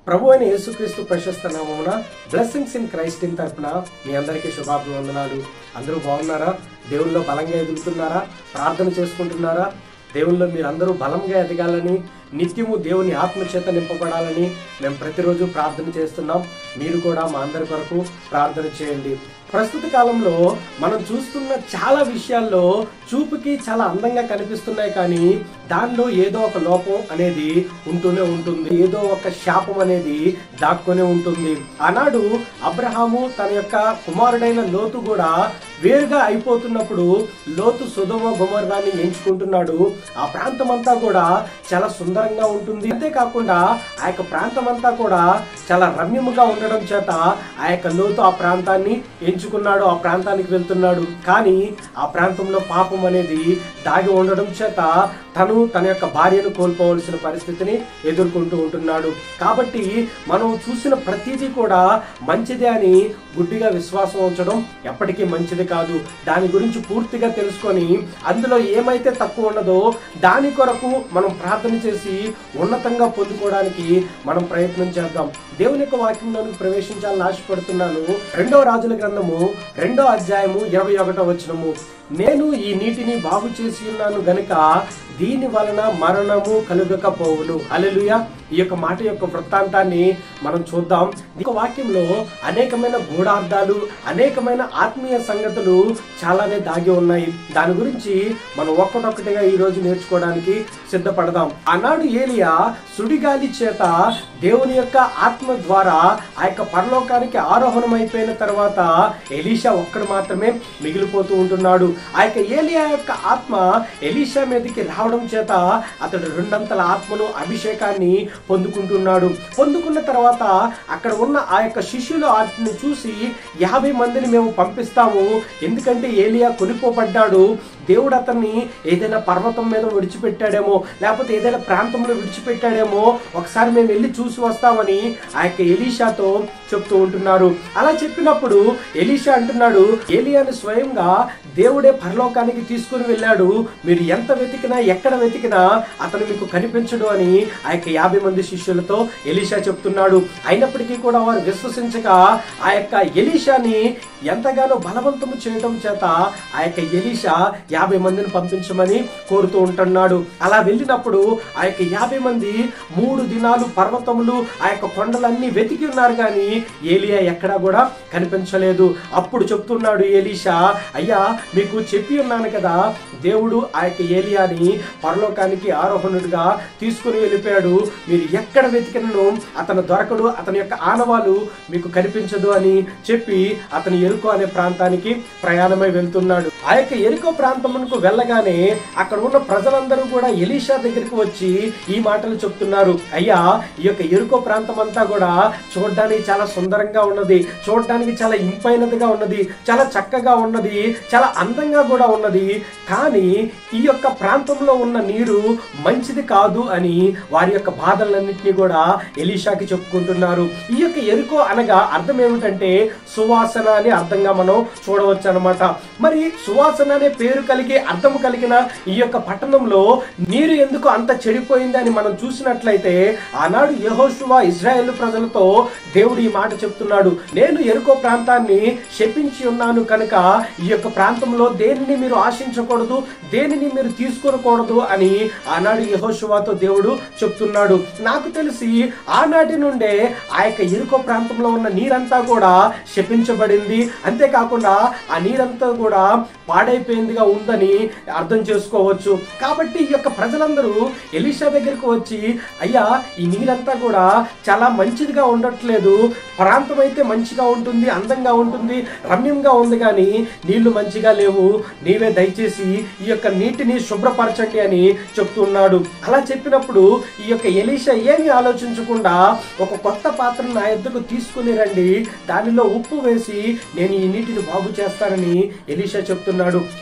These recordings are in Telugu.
ప్రభు అయిన యేసుక్రీస్తు ప్రశస్త నామమున బ్లెస్సింగ్స్ ఇన్ క్రైస్ట్ ఇన్ తరపున మీ అందరికీ శుభాభివందనాలు అందరూ బాగున్నారా దేవుల్లో బలంగా ఎదుగుతున్నారా ప్రార్థన చేసుకుంటున్నారా దేవుల్లో మీరందరూ బలంగా ఎదగాలని నిత్యము దేవుని ఆత్మచేత నింపబడాలని మేము ప్రతిరోజు ప్రార్థన చేస్తున్నాం మీరు కూడా మా అందరి కొరకు ప్రార్థన చేయండి ప్రస్తుత కాలంలో మనం చూస్తున్న చాలా విషయాల్లో చూపుకి చాలా అందంగా కనిపిస్తున్నాయి కానీ దానిలో ఏదో ఒక లోపం అనేది ఉంటూనే ఉంటుంది ఏదో ఒక శాపం అనేది దాక్కునే ఉంటుంది ఆనాడు అబ్రహాము తన యొక్క కుమారుడైన లోతు కూడా వేరుగా అయిపోతున్నప్పుడు లోతు సుధమ గుమర్రాన్ని ఎంచుకుంటున్నాడు ఆ ప్రాంతం అంతా కూడా చాలా సుందరంగా ఉంటుంది అంతేకాకుండా ఆ యొక్క ప్రాంతం అంతా కూడా చాలా రమ్యముగా ఉండడం చేత ఆ యొక్క లోతు ఆ ప్రాంతాన్ని ఎంచుకున్నాడు ఆ ప్రాంతానికి వెళ్తున్నాడు కానీ ఆ ప్రాంతంలో పాపం అనేది దాగి ఉండడం చేత తను తన యొక్క భార్యను కోల్పోవలసిన పరిస్థితిని ఎదుర్కొంటూ ఉంటున్నాడు కాబట్టి మనం చూసిన ప్రతిదీ కూడా మంచిదే అని గుడ్డిగా విశ్వాసం ఉంచడం ఎప్పటికీ మంచిది కాదు దాని గురించి పూర్తిగా తెలుసుకొని అందులో ఏమైతే తక్కువ ఉన్నదో దాని కొరకు మనం ప్రార్థన చేసి ఉన్నతంగా పొందుకోవడానికి మనం ప్రయత్నం చేద్దాం దేవుని యొక్క వాక్యంలోనికి ప్రవేశించాలని ఆశపడుతున్నాను రెండో రాజుల గ్రంథము రెండో అధ్యాయము ఇరవై ఒకటో వచనము నేను ఈ నీటిని బాగు చేసి ఉన్నాను గనుక దీని వలన మరణము కలుగకపోవును అలెలుయ ఈ యొక్క మాట యొక్క వృత్తాంతాన్ని మనం చూద్దాం ఈ యొక్క వాక్యంలో అనేకమైన గూఢార్థాలు అనేకమైన ఆత్మీయ సంగతులు చాలానే దాగి ఉన్నాయి దాని గురించి మనం ఒక్కటొక్కటిగా ఈ రోజు నేర్చుకోవడానికి సిద్ధపడదాం ఆనాడు ఏలియా సుడిగాలి చేత దేవుని యొక్క ఆత్మ ద్వారా ఆ యొక్క పరలోకానికి ఆరోహణం అయిపోయిన తర్వాత ఎలీషా ఒక్కడు మాత్రమే మిగిలిపోతూ ఉంటున్నాడు ఆ యొక్క ఏలియా యొక్క ఆత్మ ఎలీషా మీదకి రావడం చేత అతడు రెండంతల ఆత్మను అభిషేకాన్ని పొందుకుంటున్నాడు పొందుకున్న తర్వాత అక్కడ ఉన్న ఆ యొక్క శిష్యులు వాటిని చూసి యాభై మందిని మేము పంపిస్తాము ఎందుకంటే ఏలియా కొనిపోబడ్డాడు దేవుడు అతన్ని ఏదైనా పర్వతం మీద విడిచిపెట్టాడేమో లేకపోతే ఏదైనా ప్రాంతంలో విడిచిపెట్టాడేమో ఒకసారి మేము వెళ్ళి చూసి వస్తామని ఆ యొక్క ఎలీషాతో చెప్తూ ఉంటున్నారు అలా చెప్పినప్పుడు ఎలీషా అంటున్నాడు ఏలియాని స్వయంగా దేవుడే పరలోకానికి తీసుకుని వెళ్ళాడు మీరు ఎంత వెతికినా ఎక్కడ వెతికినా అతను మీకు కనిపించడు అని ఆ యొక్క యాభై మంది శిష్యులతో ఎలీషా చెప్తున్నాడు అయినప్పటికీ కూడా వారు విశ్వసించక ఆ యొక్క ఎలీషాని ఎంతగానో బలవంతము చేయటం చేత ఆ యొక్క ఎలీషా యాభై మందిని పంపించమని కోరుతూ ఉంటున్నాడు అలా వెళ్ళినప్పుడు ఆ యొక్క యాభై మంది మూడు దినాలు పర్వతములు ఆ యొక్క కొండలన్నీ వెతికి ఉన్నారు కానీ ఏలియా ఎక్కడా కూడా కనిపించలేదు అప్పుడు చెప్తున్నాడు ఏలీషా అయ్యా మీకు చెప్పి ఉన్నాను కదా దేవుడు ఆ యొక్క ఏలియాని పరలోకానికి ఆరోహణుడిగా తీసుకుని వెళ్ళిపోయాడు మీరు ఎక్కడ వెతికినను అతను దొరకడు అతని యొక్క ఆనవాలు మీకు కనిపించదు అని చెప్పి అతను ఎరుకో అనే ప్రాంతానికి ప్రయాణమై వెళ్తున్నాడు ఆ యొక్క ఎరుకో ప్రాంతమునకు వెళ్ళగానే అక్కడ ఉన్న ప్రజలందరూ కూడా ఎలీషా దగ్గరికి వచ్చి ఈ మాటలు చెప్తున్నారు అయ్యా ఈ యొక్క ఎరుకో ప్రాంతం అంతా కూడా చూడడానికి చాలా సుందరంగా ఉన్నది చూడడానికి చాలా ఇంపైనదిగా ఉన్నది చాలా చక్కగా ఉన్నది చాలా అందంగా కూడా ఉన్నది కానీ ఈ యొక్క ప్రాంతంలో ఉన్న నీరు మంచిది కాదు అని వారి యొక్క బాధలన్నింటినీ కూడా ఎలీషాకి చెప్పుకుంటున్నారు ఈ యొక్క ఎరుకో అనగా అర్థం ఏమిటంటే సువాసన అని అర్థంగా మనం చూడవచ్చు అనమాట మరి సువాసన అనే పేరు కలిగి అర్థం కలిగిన ఈ యొక్క పట్టణంలో నీరు ఎందుకు అంత చెడిపోయింది అని మనం చూసినట్లయితే ఆనాడు యహోశువ ఇజ్రాయేల్ ప్రజలతో దేవుడు ఈ మాట చెప్తున్నాడు నేను ఎరుకో ప్రాంతాన్ని శపించి ఉన్నాను కనుక ఈ యొక్క ప్రాంతంలో దేనిని మీరు ఆశించకూడదు దేనిని మీరు తీసుకొనకూడదు అని ఆనాడు యహోశువాతో దేవుడు చెప్తున్నాడు నాకు తెలిసి ఆనాటి నుండే ఆ యొక్క ఎరుకో ప్రాంతంలో ఉన్న నీరంతా కూడా శపించబడింది అంతేకాకుండా ఆ నీరంతా కూడా పాడైపోయిందిగా ఉందని అర్థం చేసుకోవచ్చు కాబట్టి ఈ యొక్క ప్రజలందరూ ఎలీషా దగ్గరికి వచ్చి అయ్యా ఈ నీరంతా కూడా చాలా మంచిదిగా ఉండట్లేదు ప్రాంతం అయితే మంచిగా ఉంటుంది అందంగా ఉంటుంది రమ్యంగా ఉంది కానీ నీళ్లు మంచిగా లేవు నీవే దయచేసి ఈ యొక్క నీటిని శుభ్రపరచండి అని చెప్తున్నాడు అలా చెప్పినప్పుడు ఈ యొక్క ఎలీషా ఏమి ఆలోచించకుండా ఒక కొత్త పాత్రను నా ఎద్దుకు తీసుకుని రండి దానిలో ఉప్పు వేసి నేను ఈ నీటిని బాగు చేస్తానని ఎలీషా చెప్తున్నాడు ఆ విధంగా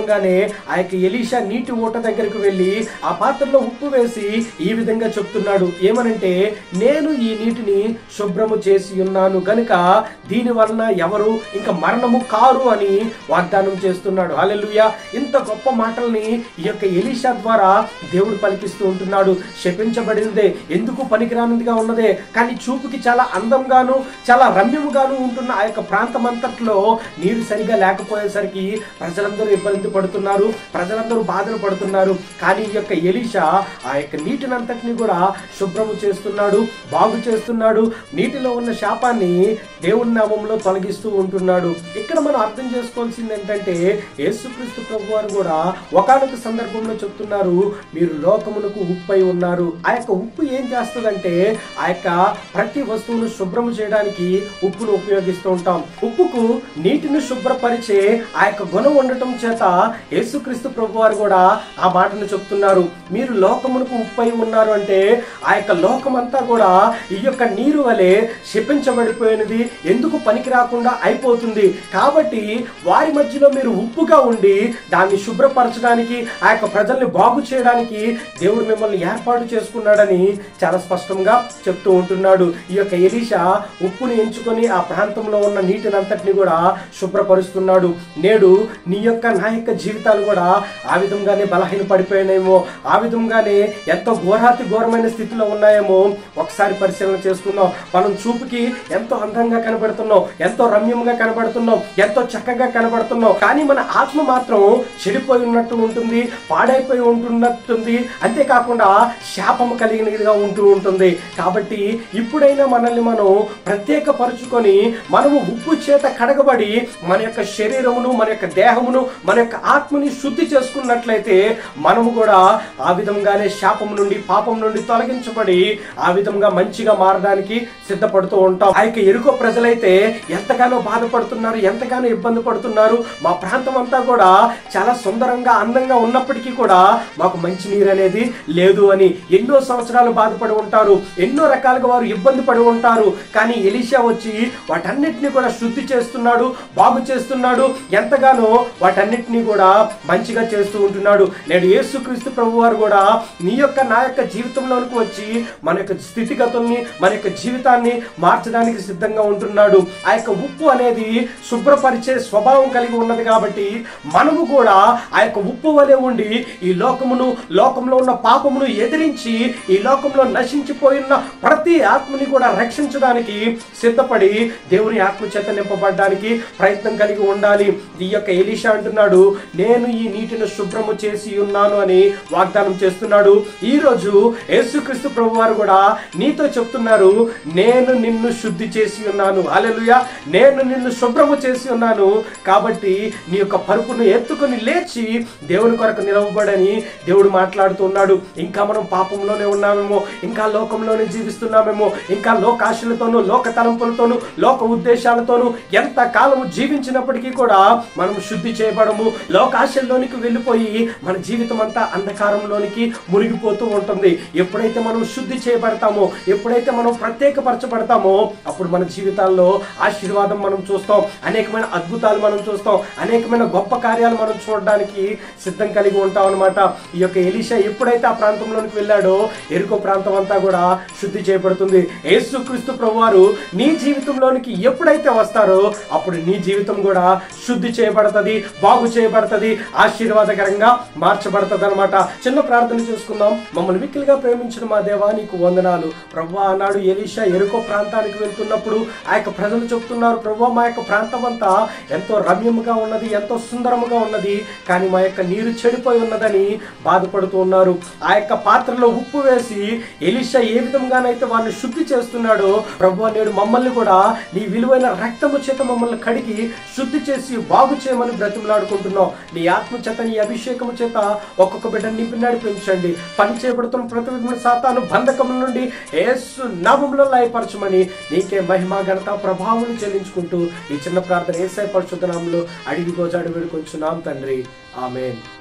విధంగానే ఆ యొక్క ఎలీషా నీటి ఊట దగ్గరికి వెళ్ళి ఆ పాత్రలో ఉప్పు వేసి ఈ విధంగా చెప్తున్నాడు ఏమనంటే నేను ఈ నీటిని శుభ్రము చేసి ఉన్నాను గనుక దీని వలన ఎవరు ఇంకా మరణము కారు అని వాగ్దానం చేస్తున్నాడు హల్లెలూయా ఇంత గొప్ప మాటల్ని ఈ యొక్క ఎలీషా ద్వారా దేవుడు పలికిస్తూ ఉంటున్నాడు శపించబడిందే ఎందుకు పనికిరానిదిగా ఉన్నదే కానీ చూపుకి చాలా అందంగాను చాలా రమ్యముగాను ఉంటున్న ఆ యొక్క ప్రాంతం అంతట్లో నీరు సరిగా లేకపోయేసరికి ప్రజలందరూ ఇబ్బంది పడుతున్నారు ప్రజలందరూ బాధలు పడుతున్నారు కానీ ఈ యొక్క ఎలీషా ఆ యొక్క నీటినంతటిని కూడా శుభ్రము చేస్తున్నాడు బాగు చేస్తున్నాడు నీటిలో ఉన్న శాపాన్ని దేవుని నామంలో తొలగిస్తూ ఉంటున్నాడు ఇక్కడ మనం అర్థం చేసుకోవాల్సింది ఏంటంటే యేసుక్రీస్తు ప్రభు వారు కూడా ఒకనొక సందర్భంలో చెప్తున్నారు మీరు లోకమునకు ఉప్పు అయి ఉన్నారు ఆ యొక్క ఉప్పు ఏం చేస్తుందంటే ఆ యొక్క ప్రతి వస్తువును శుభ్రము చేయడానికి ఉప్పును ఉపయోగిస్తూ ఉంటాం ఉప్పుకు నీటిని శుభ్రపరిచే ఆ యొక్క గుణం ఉండటం చేత యేసుక్రీస్తు ప్రభు వారు కూడా ఆ మాటను చెప్తున్నారు మీరు లోకమునకు ఉప్పు అయి ఉన్నారు అంటే ఆ యొక్క లోకమంతా కూడా ఈ యొక్క నీరు వలె శపించబడిపోయినది ఎందుకు పనికి రాకుండా అయిపోతుంది కాబట్టి వారి మధ్యలో మీరు ఉప్పుగా ఉండి దాన్ని శుభ్రపరచడానికి ఆ యొక్క ప్రజల్ని బాగు చేయడానికి దేవుడు మిమ్మల్ని ఏర్పాటు చేసుకున్నాడని చాలా స్పష్టంగా చెప్తూ ఉంటున్నాడు ఈ యొక్క ఎలీషా ఉప్పుని ఎంచుకొని ఆ ప్రాంతంలో ఉన్న నీటినంతటిని కూడా శుభ్రపరుస్తున్నాడు నేడు నీ యొక్క నా యొక్క జీవితాలు కూడా ఆ విధంగానే బలహీన పడిపోయినాయేమో ఆ విధంగానే ఎంతో ఘోరాతి ఘోరమైన స్థితిలో ఉన్నాయేమో ఒకసారి పరిశీలన చేసుకుందాం మనం చూపుకి ఎంతో అందంగా కనబడుతున్నాం ఎంతో రమ్యంగా కనబడుతున్నాం ఎంతో చక్కగా కనబడుతున్నాం కానీ మన ఆత్మ మాత్రం చెడిపోయి ఉన్నట్టు ఉంటుంది పాడైపోయి ఉంటున్నట్టుంది అంతేకాకుండా శాపము కలిగినదిగా ఉంటూ ఉంటుంది కాబట్టి ఇప్పుడైనా మనల్ని మనం ప్రత్యేకపరుచుకొని మనము ఉప్పు చేత కడగబడి మన యొక్క శరీరమును మన యొక్క దేహమును మన యొక్క ఆత్మని శుద్ధి చేసుకున్నట్లయితే మనము కూడా ఆ విధంగానే శాపం నుండి పాపం నుండి తొలగించబడి ఆ విధంగా మంచిగా మారడానికి సిద్ధపడుతూ ఉంటాం ఆ యొక్క ఎరుకో ప్రజలైతే ఎంతగానో బాధపడుతున్నారు ఎంతగానో ఇబ్బంది పడుతున్నారు మా ప్రాంతం అంతా కూడా చాలా సుందరంగా అందంగా ఉన్నప్పటికీ కూడా మాకు మంచి నీరు అనేది లేదు అని ఎన్నో సంవత్సరాలు బాధపడి ఉంటారు ఎన్నో రకాలుగా వారు ఇబ్బంది పడి ఉంటారు కానీ ఎలీషా వచ్చి వాటన్నిటిని కూడా శుద్ధి చేస్తున్నాడు బాగు చేస్తున్నాడు ఎంతగానో వాటన్నిటిని కూడా మంచిగా చేస్తూ ఉంటున్నాడు నేడు యేసుక్రీస్తు ప్రభు వారు కూడా నీ యొక్క నా యొక్క జీవితంలోనికి వచ్చి మన యొక్క స్థితిగతుల్ని మన యొక్క జీవితాన్ని మార్చడానికి సిద్ధంగా ఉంటున్నాడు ఆ యొక్క ఉప్పు అనేది శుభ్రపరిచే స్వభావం కలిగి ఉన్నది కాబట్టి మనము కూడా ఆ యొక్క ఉప్పు వలె ఉండి ఈ లోకమును లోకంలో ఉన్న పాపమును ఎదిరించి ఈ లోకంలో నశించిపోయిన ప్రతి ఆత్మని కూడా రక్షించడానికి సిద్ధపడి దేవుని ఆత్మ చేత నింపబడడానికి ప్రయత్నం కలిగి ఉండాలి ఈ యొక్క ఎలీషా అంటున్నాడు నేను ఈ నీటిని శుభ్రము చేసి ఉన్నాను అని వాగ్దానం చేస్తున్నాడు ఈ రోజు యేసుక్రీస్తు ప్రభు వారు కూడా నీతో చెప్తున్నారు నేను నిన్ను శుద్ధి చేసి ఉన్నాను అలెలుయ నేను నిన్ను శుభ్రము చేసి ఉన్నాను కాబట్టి నీ యొక్క పరుపును ఎత్తుకొని లేచి దేవుని కొరకు నిలవబడని దేవుడు మాట్లాడుతున్నాడు ఇంకా మనం పాపంలోనే ఉన్నామేమో ఇంకా లోకంలోనే జీవిస్తున్నామేమో ఇంకా లోకాశలతోనూ లోక తలంపులతోనూ లోక ఉద్దేశాలతోనూ ఎంత కాలము జీవించినప్పటికీ కూడా మనం శుద్ధి చేయబడము లోకాశల్లోనికి వెళ్ళిపోయి మన జీవితం అంతా అంధకారంలోనికి మునిగిపోతూ ఉంటుంది ఎప్పుడైతే మనం శుద్ధి చేయబడతామో ఎప్పుడైతే మనం ప్రత్యేకపరచబడతామో అప్పుడు మన జీవితాల్లో ఆశీర్వాదం మనం చూస్తాం అనేకమైన అద్భుతాలు మనం చూస్తాం అనేకమైన గొప్ప కార్యాలు మనం చూడడానికి సిద్ధం కలిగి ఉంటాం అనమాట ఈ యొక్క ఎలీషా ఎప్పుడైతే ఆ ప్రాంతంలోనికి వెళ్ళాడో ఎరుకో ప్రాంతం అంతా కూడా శుద్ధి చేయబడుతుంది యేసుక్రీస్తు ప్రభువారు నీ జీవితంలోనికి ఎప్పుడైతే వస్తారో అప్పుడు నీ జీవితం కూడా శుద్ధి చేయబడుతుంది బాగు చేయబడుతుంది ఆశీర్వాదకరంగా మార్చబడుతుంది అనమాట చిన్న ప్రార్థన చేసుకుందాం మమ్మల్ని మిక్కిలిగా ప్రేమించిన మా దేవా నీకు వందనాలు ప్రభు ఆనాడు ఎలీషా ఎరుకో ప్రాంతానికి వెళ్తున్నప్పుడు ఆ యొక్క ప్రజలు చెప్తున్నారు ప్రభు మా యొక్క ప్రాంతం అంతా ఎంతో రమ్యముగా ఉన్నది ఎంతో సుందరముగా ఉన్నది కానీ మా యొక్క నీరు చెడిపోయి ఉన్నదని బాధపడుతూ ఉన్నారు ఆ యొక్క పాత్రలో ఉప్పు వేసి ఎలీషా ఏ విధంగానైతే వారిని శుద్ధి చేస్తున్నాడో ప్రభు నేడు మమ్మల్ని కూడా నీ విలువైన రక్తము చేత మమ్మల్ని కడిగి శుద్ధి చేసి బాగు చేయమని బ్రతిమలాడుకుంటున్నాం నీ ఆత్మ చేత నీ అభిషేకము చేత ఒక్కొక్క బిడ్డ నింపి నడిపించండి పని చేయబడుతున్న ప్రతి విధమైన సాతాను బంధకముల నుండి ఏసు నామంలో లయపరచమని నీకే మహిమ ఘనత ప్రభావం చెల్లించుకుంటూ ఈ చిన్న ప్రార్థన ఏసై పరిశుద్ధ నామంలో అడిగి గోజాడు వేడుకొంచున్నాం తండ్రి ఆమెన్